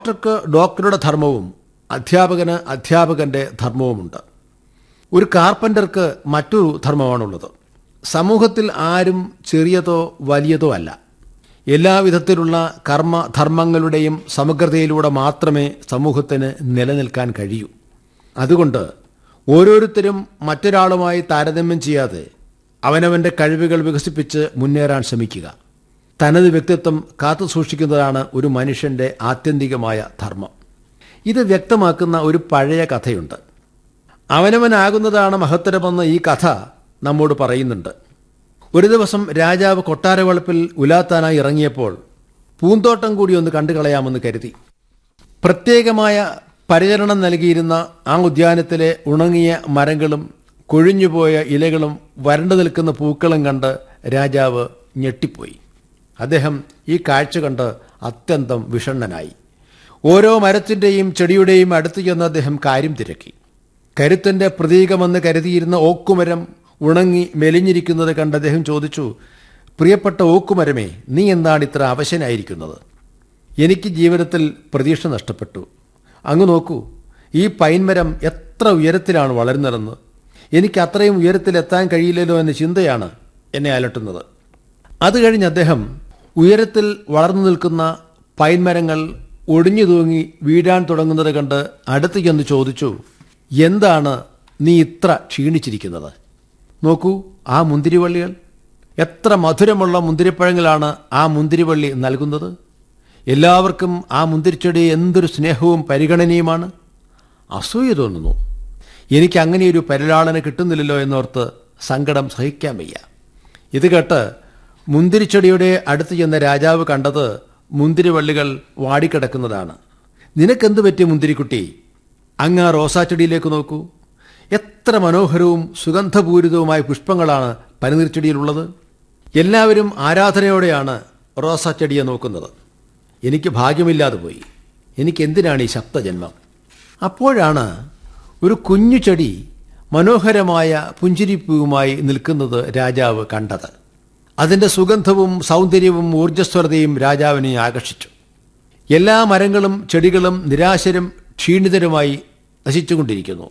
ഡോക്ടർക്ക് ഡോക്ടറുടെ ധർമ്മവും അധ്യാപകന് അധ്യാപകന്റെ ധർമ്മവുമുണ്ട് ഒരു കാർപ്പന്റർക്ക് മറ്റൊരു ധർമ്മമാണുള്ളത് സമൂഹത്തിൽ ആരും ചെറിയതോ വലിയതോ അല്ല എല്ലാവിധത്തിലുള്ള കർമ്മ ധർമ്മങ്ങളുടെയും സമഗ്രതയിലൂടെ മാത്രമേ സമൂഹത്തിന് നിലനിൽക്കാൻ കഴിയൂ അതുകൊണ്ട് ഓരോരുത്തരും മറ്റൊരാളുമായി താരതമ്യം ചെയ്യാതെ അവനവന്റെ കഴിവുകൾ വികസിപ്പിച്ച് മുന്നേറാൻ ശ്രമിക്കുക തനത് വ്യക്തിത്വം കാത്തു സൂക്ഷിക്കുന്നതാണ് ഒരു മനുഷ്യന്റെ ആത്യന്തികമായ ധർമ്മം ഇത് വ്യക്തമാക്കുന്ന ഒരു പഴയ കഥയുണ്ട് അവനവനാകുന്നതാണ് മഹത്തരമെന്ന് ഈ കഥ നമ്മോട് പറയുന്നുണ്ട് ഒരു ദിവസം രാജാവ് കൊട്ടാരവളപ്പിൽ ഉലാത്താനായി ഇറങ്ങിയപ്പോൾ പൂന്തോട്ടം കൂടി ഒന്ന് കണ്ടു കളയാമെന്ന് കരുതി പ്രത്യേകമായ പരിചരണം നൽകിയിരുന്ന ആ ഉദ്യാനത്തിലെ ഉണങ്ങിയ മരങ്ങളും കൊഴിഞ്ഞുപോയ ഇലകളും വരണ്ടു നിൽക്കുന്ന പൂക്കളും കണ്ട് രാജാവ് ഞെട്ടിപ്പോയി അദ്ദേഹം ഈ കാഴ്ച കണ്ട് അത്യന്തം വിഷണ്ണനായി ഓരോ മരത്തിന്റെയും ചെടിയുടെയും അടുത്ത് ചെന്ന് അദ്ദേഹം കാര്യം തിരക്കി കരുത്തിന്റെ പ്രതീകമെന്ന് കരുതിയിരുന്ന ഓക്കുമരം ഉണങ്ങി മെലിഞ്ഞിരിക്കുന്നത് കണ്ട് അദ്ദേഹം ചോദിച്ചു പ്രിയപ്പെട്ട ഓക്കുമരമേ നീ എന്താണ് ഇത്ര അവശനായിരിക്കുന്നത് എനിക്ക് ജീവിതത്തിൽ പ്രതീക്ഷ നഷ്ടപ്പെട്ടു അങ്ങ് നോക്കൂ ഈ പൈൻമരം എത്ര ഉയരത്തിലാണ് വളരുന്നതെന്ന് എനിക്ക് അത്രയും ഉയരത്തിൽ എത്താൻ കഴിയില്ലല്ലോ എന്ന ചിന്തയാണ് എന്നെ അലട്ടുന്നത് അത് കഴിഞ്ഞ് അദ്ദേഹം ഉയരത്തിൽ വളർന്നു നിൽക്കുന്ന പൈൻമരങ്ങൾ ഒടിഞ്ഞു തൂങ്ങി വീഴാൻ തുടങ്ങുന്നത് കണ്ട് അടുത്ത് ചെന്ന് ചോദിച്ചു എന്താണ് നീ ഇത്ര ക്ഷീണിച്ചിരിക്കുന്നത് നോക്കൂ ആ മുന്തിരിവള്ളികൾ എത്ര മധുരമുള്ള മുന്തിരിപ്പഴങ്ങളാണ് ആ മുന്തിരിവള്ളി നൽകുന്നത് എല്ലാവർക്കും ആ മുന്തിരിച്ചെടി എന്തൊരു സ്നേഹവും പരിഗണനയുമാണ് അസൂയ തോന്നുന്നു എനിക്ക് അങ്ങനെയൊരു പരിലാളന കിട്ടുന്നില്ലല്ലോ എന്നോർത്ത് സങ്കടം സഹിക്കാൻ വയ്യ ഇത് കേട്ട് മുന്തിരിച്ചെടിയുടെ അടുത്ത് ചെന്ന രാജാവ് കണ്ടത് മുന്തിരിവള്ളികൾ വാടിക്കിടക്കുന്നതാണ് നിനക്കെന്ത് പറ്റിയ മുന്തിരിക്കുട്ടി അങ്ങ് ആ റോസാച്ചെടിയിലേക്ക് നോക്കൂ എത്ര മനോഹരവും സുഗന്ധപൂരിതവുമായ പുഷ്പങ്ങളാണ് പനിനീർച്ചെടിയിലുള്ളത് എല്ലാവരും ആരാധനയോടെയാണ് റോസാച്ചെടിയെ നോക്കുന്നത് എനിക്ക് ഭാഗ്യമില്ലാതെ പോയി എനിക്ക് എന്തിനാണ് ഈ ശബ്ദജന്മം അപ്പോഴാണ് ഒരു കുഞ്ഞു ചെടി മനോഹരമായ പുഞ്ചിരിപ്പൂവുമായി നിൽക്കുന്നത് രാജാവ് കണ്ടത് അതിന്റെ സുഗന്ധവും സൗന്ദര്യവും ഊർജ്ജസ്വലതയും രാജാവിനെ ആകർഷിച്ചു എല്ലാ മരങ്ങളും ചെടികളും നിരാശരും ക്ഷീണിതരുമായി നശിച്ചുകൊണ്ടിരിക്കുന്നു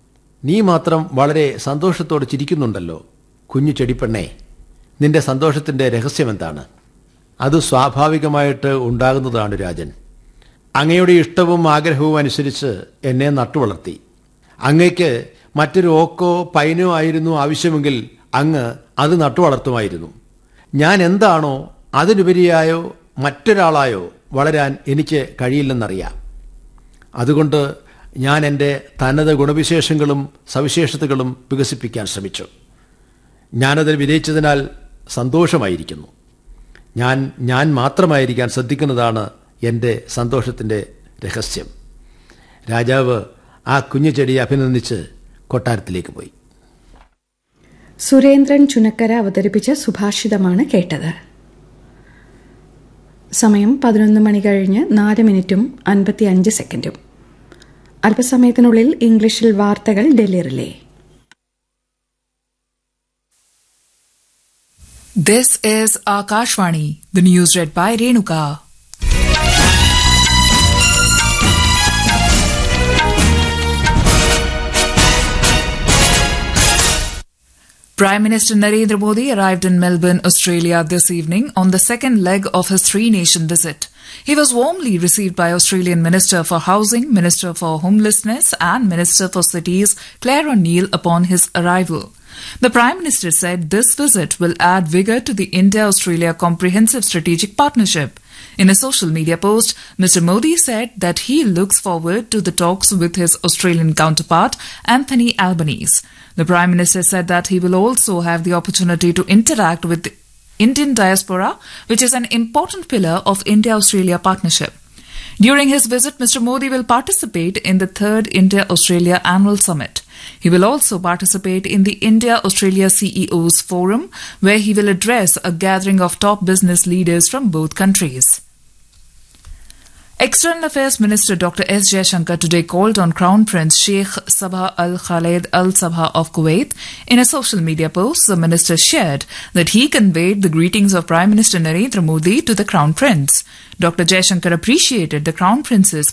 നീ മാത്രം വളരെ സന്തോഷത്തോടെ ചിരിക്കുന്നുണ്ടല്ലോ കുഞ്ഞു ചെടിപ്പെണ്ണേ നിന്റെ സന്തോഷത്തിന്റെ രഹസ്യമെന്താണ് അത് സ്വാഭാവികമായിട്ട് ഉണ്ടാകുന്നതാണ് രാജൻ അങ്ങയുടെ ഇഷ്ടവും ആഗ്രഹവും അനുസരിച്ച് എന്നെ നട്ടുവളർത്തി അങ്ങയ്ക്ക് മറ്റൊരു ഓക്കോ പൈനോ ആയിരുന്നു ആവശ്യമെങ്കിൽ അങ്ങ് അത് നട്ടുവളർത്തുമായിരുന്നു ഞാൻ എന്താണോ അതിനുപരിയായോ മറ്റൊരാളായോ വളരാൻ എനിക്ക് കഴിയില്ലെന്നറിയാം അതുകൊണ്ട് ഞാൻ എൻ്റെ തനത് ഗുണവിശേഷങ്ങളും സവിശേഷതകളും വികസിപ്പിക്കാൻ ശ്രമിച്ചു ഞാനതിൽ വിജയിച്ചതിനാൽ സന്തോഷമായിരിക്കുന്നു ഞാൻ ഞാൻ മാത്രമായിരിക്കാൻ ശ്രദ്ധിക്കുന്നതാണ് എൻ്റെ സന്തോഷത്തിൻ്റെ രഹസ്യം രാജാവ് ആ കുഞ്ഞു ചെടിയെ അഭിനന്ദിച്ച് കൊട്ടാരത്തിലേക്ക് പോയി സുരേന്ദ്രൻ ചുനക്കര അവതരിപ്പിച്ച സുഭാഷിതമാണ് കേട്ടത് സമയം പതിനൊന്ന് മണി കഴിഞ്ഞ് നാല് മിനിറ്റും അൻപത്തി അഞ്ച് സെക്കൻഡും അല്പസമയത്തിനുള്ളിൽ ഇംഗ്ലീഷിൽ വാർത്തകൾ Delhi relay This is Akashvani, the news read by Renuka. Prime Minister Narendra Modi arrived in Melbourne, Australia this evening on the second leg of his three nation visit. He was warmly received by Australian Minister for Housing, Minister for Homelessness, and Minister for Cities, Claire O'Neill, upon his arrival. The Prime Minister said this visit will add vigour to the India Australia Comprehensive Strategic Partnership. In a social media post, Mr. Modi said that he looks forward to the talks with his Australian counterpart, Anthony Albanese. The Prime Minister said that he will also have the opportunity to interact with the Indian diaspora, which is an important pillar of India Australia partnership. During his visit, Mr. Modi will participate in the third India Australia Annual Summit. He will also participate in the India Australia CEOs Forum, where he will address a gathering of top business leaders from both countries. External Affairs Minister Dr. S. Jaishankar today called on Crown Prince Sheikh Sabah Al Khaled Al Sabah of Kuwait. In a social media post, the minister shared that he conveyed the greetings of Prime Minister Narendra Modi to the Crown Prince. Dr. Jaishankar appreciated the Crown Prince's